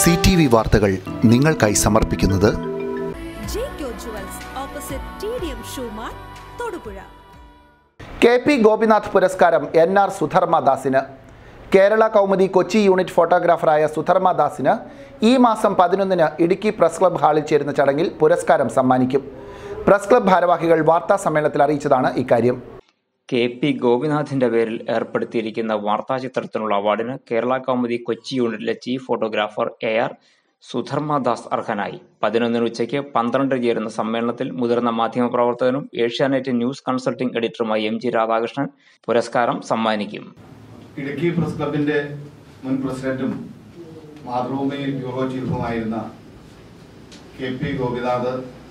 C T V വാർത്തകൾ നിങ്ങൾക്കായി സമർപ്പിക്കുന്നത് Jaico jewels opposite T D M ഷൂമാർ തൊടുപുഴ കെ പി ഗോപിനാഥ് പുരസ്കാരം എൻ ആർ സുധർമ്മ ദാസിന് കേരള കൗമുദി കൊച്ചി യൂണിറ്റ് ഫോട്ടോഗ്രാഫറായ സുധർമ്മ ദാസിന് ഈ മാസം പതിനൊന്നിന് ഇടുക്കി പ്രസ് ക്ലബ് ഹാളിൽ ചേരുന്ന ചടങ്ങിൽ പുരസ്കാരം സമ്മാനിക്കും പ്രസ് ക്ലബ് ഭാരവാഹികൾ വാർത്താ സമ്മേളനത്തിൽ അറിയിച്ചതാണ് ഇക്കാര്യം കെ പി ഗോപിനാഥിന്റെ പേരിൽ ഏർപ്പെടുത്തിയിരിക്കുന്ന വാർത്താചിത്രത്തിനുള്ള അവാർഡിന് കേരള കൗമുദി കൊച്ചി യൂണിറ്റിലെ chief photographer A R Sudharma Das അർഹനായി പതിനൊന്നിന് ഉച്ചയ്ക്ക് പന്ത്രണ്ട് ചേരുന്ന സമ്മേളനത്തിൽ മുതിർന്ന മാധ്യമപ്രവർത്തകനും ഏഷ്യാനെറ്റ് ന്യൂസ് കൺസൾട്ടിംഗ് എഡിറ്ററുമായ എം ജി രാധാകൃഷ്ണൻ പുരസ്കാരം സമ്മാനിക്കും ഇടുക്കി പ്രസ് ക്ലബിന്റെ മുൻ പ്രസിഡന്റും മാതൃഭൂമി ബ്യൂറോ ചീഫുമായിരുന്ന കെ പി ഗോപിനാഥ്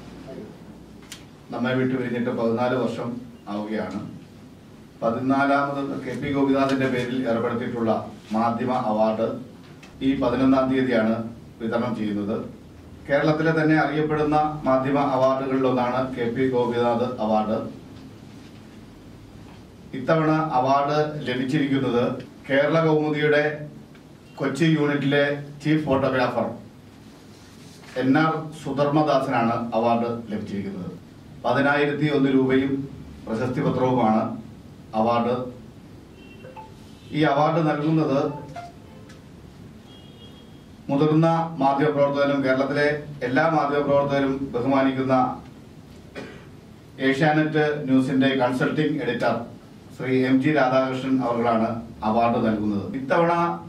നമ്മെ വിട്ടു പിരിഞ്ഞിട്ട് പതിനാല് വർഷം ആവുകയാണ് പതിനാലാമത് കെ പി ഗോപിനാഥിന്റെ പേരിൽ ഏർപ്പെടുത്തിയിട്ടുള്ള മാധ്യമ അവാർഡ് ഈ പതിനൊന്നാം തീയതിയാണ് വിതരണം ചെയ്യുന്നത് കേരളത്തിലെ തന്നെ അറിയപ്പെടുന്ന മാധ്യമ അവാർഡുകളിലൊന്നാണ് കെ പി ഗോപിനാഥ് അവാർഡ് ഇത്തവണ അവാർഡ് ലഭിച്ചിരിക്കുന്നത് കേരള കൗമുദിയുടെ കൊച്ചി യൂണിറ്റിലെ ചീഫ് ഫോട്ടോഗ്രാഫർ എൻ ആർ സുധർമ്മദാസനാണ് അവാർഡ് ലഭിച്ചിരിക്കുന്നത് പതിനായിരത്തി ഒന്ന് രൂപയും പ്രശസ്തി പത്രവുമാണ് അവാർഡ് ഈ അവാർഡ് നൽകുന്നത് മുതിർന്ന മാധ്യമപ്രവർത്തകരും കേരളത്തിലെ എല്ലാ മാധ്യമപ്രവർത്തകരും ബഹുമാനിക്കുന്ന ഏഷ്യാനെറ്റ് ന്യൂസിന്റെ consulting editor Shri M G Radhakrishnan അവർകളാണ് അവാർഡ് നൽകുന്നത് ഇത്തവണ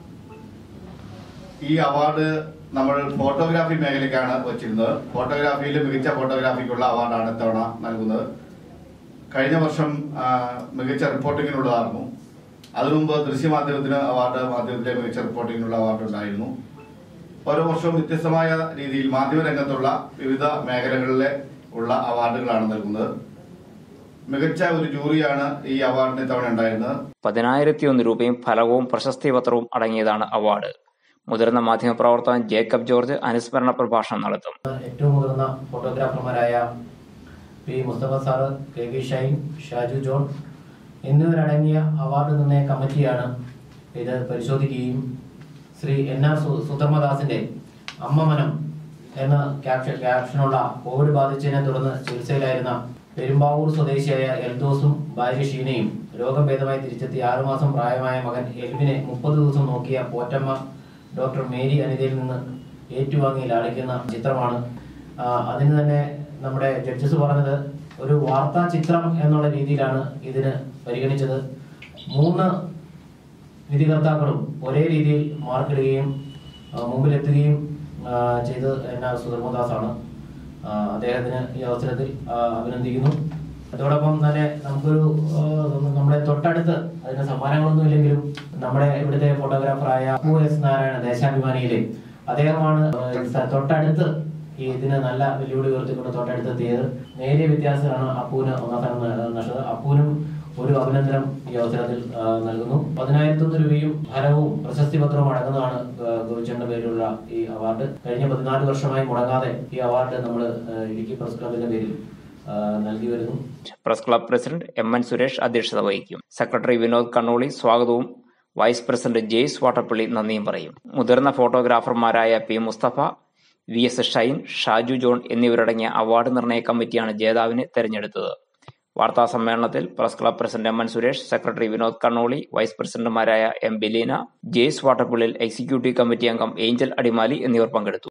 ഈ അവാർഡ് നമ്മൾ ഫോട്ടോഗ്രാഫി മേഖലയ്ക്കാണ് വച്ചിരുന്നത് ഫോട്ടോഗ്രാഫിയിൽ മികച്ച ഫോട്ടോഗ്രാഫിക്കുള്ള അവാർഡാണ് ഇത്തവണ നൽകുന്നത് കഴിഞ്ഞ വർഷം ആ, മികച്ച റിപ്പോർട്ടിങ്ങിനുള്ളതായിരുന്നു അതിനു മുമ്പ് ദൃശ്യമാധ്യമത്തിന് അവാർഡ് മാധ്യമത്തിലെ മികച്ച റിപ്പോർട്ടിങ്ങിനുള്ള അവാർഡ് ഉണ്ടായിരുന്നു ഓരോ വർഷവും വ്യത്യസ്തമായ രീതിയിൽ മാധ്യമരംഗത്തുള്ള വിവിധ മേഖലകളിലെ ഉള്ള അവാർഡുകളാണ് നൽകുന്നത് മികച്ച ഒരു ജൂറിയാണ് ഈ അവാർഡിന് ഇത്തവണ ഉണ്ടായിരുന്നത് പതിനായിരത്തി ഒന്ന് രൂപയും ഫലകവും പ്രശസ്തി പത്രവും അടങ്ങിയതാണ് അവാർഡ് മുതിർന്ന മാധ്യമപ്രവർത്തകൻ ജേക്കബ് ജോർജ് അനുസ്മരണ പ്രഭാഷണം നടത്തും ഏറ്റവും മുതിർന്ന ഫോട്ടോഗ്രാഫർമാരായ P Mustafa sir K V Shine Shaju John എന്നിവരടങ്ങിയ അവാർഡ് നിർണയ കമ്മിറ്റിയാണ് ഇത് പരിശോധിക്കുകയും ശ്രീ എൻ ആർ സു സുധർമ്മദാസിന്റെ അമ്മമനം എന്ന ക്യാപ്ഷൻ ക്യാപ്ഷനുള്ള കോവിഡ് ബാധിച്ചതിനെ തുടർന്ന് ചികിത്സയിലായിരുന്ന പെരുമ്പാവൂർ സ്വദേശിയായ എൽദോസും ഭാര്യ ഷീനയും രോഗം ഭേദമായി തിരിച്ചെത്തിയ ആറുമാസം പ്രായമായ മകൻ എൽവിനെ മുപ്പത് ദിവസം നോക്കിയ പോറ്റമ്മ ഡോക്ടർ മേരി അനിതയിൽ നിന്ന് ഏറ്റുവാങ്ങി ലാളിക്കുന്ന ചിത്രമാണ് ആ, അതിന് തന്നെ നമ്മുടെ ജഡ്ജസ് പറഞ്ഞത് ഒരു വാർത്താ ചിത്രം എന്നുള്ള രീതിയിലാണ് ഇതിന് പരിഗണിച്ചത് മൂന്ന് വിധികർത്താക്കളും ഒരേ രീതിയിൽ മാർക്കിടുകയും ആ, മുമ്പിലെത്തുകയും ആ, ചെയ്തത് എന്നാ സുധർമ്മദാസാണ് ആ, അദ്ദേഹത്തിന് ഈ അവസരത്തിൽ ആ, അഭിനന്ദിക്കുന്നു അതോടൊപ്പം തന്നെ നമുക്കൊരു ആ, നമ്മുടെ തൊട്ടടുത്ത് അതിന് സമ്മാനങ്ങളൊന്നും ഇല്ലെങ്കിലും നമ്മുടെ ഇവിടുത്തെ ഫോട്ടോഗ്രാഫറായ അപ്പു എസ് നാരായണ ദേശാഭിമാനിയിലെ അദ്ദേഹമാണ് ആ, തൊട്ടടുത്ത് ഈ ഇതിന് നല്ല വെല്ലുവിളി ഉയർത്തിക്കൊണ്ട് തൊട്ടടുത്തെത്തിയത് നേരിയ വ്യത്യാസമാണ് അപ്പുവിന് ഒന്നാം സ്ഥാനം ന- നഷ്ടത് അപ്പുവിനും ഒരു അഭിനന്ദനം ഈ അവസരത്തിൽ ആ, നൽകുന്നു പതിനായിരത്തൊന്ന് രൂപയും ഫലവും പ്രശസ്തി പത്രവും അടങ്ങുന്നതാണ് ഗ- ഗോവിച്ചേട്ടന്റെ പേരിലുള്ള ഈ അവാർഡ് കഴിഞ്ഞ പതിനാല് വർഷമായി മുടങ്ങാതെ ഈ അവാർഡ് നമ്മൾ ഇടുക്കി പ്രസ് ക്ലബിന്റെ പേരിൽ ആ, നൽകി വരുന്നു press club president M N Suresh അധ്യക്ഷത വഹിക്കും സെക്രട്ടറി വിനോദ് കണ്ണോളി സ്വാഗതവും വൈസ് പ്രസിഡന്റ് ജെയ്സ് വാട്ടപ്പള്ളി നന്ദിയും പറയും മുതിർന്ന ഫോട്ടോഗ്രാഫർമാരായ P Mustafa V S Shine Shaju John എന്നിവരടങ്ങിയ അവാർഡ് നിർണയ കമ്മിറ്റിയാണ് ജേതാവിനെ തെരഞ്ഞെടുത്തത് വാർത്താ സമ്മേളനത്തിൽ press club president M N Suresh secretary Vinod Kannoli vice പ്രസിഡന്റുമാരായ M Bileena Jaise Vattappallil executive committee അംഗം ഏഞ്ചൽ അടിമാലി എന്നിവർ പങ്കെടുത്തു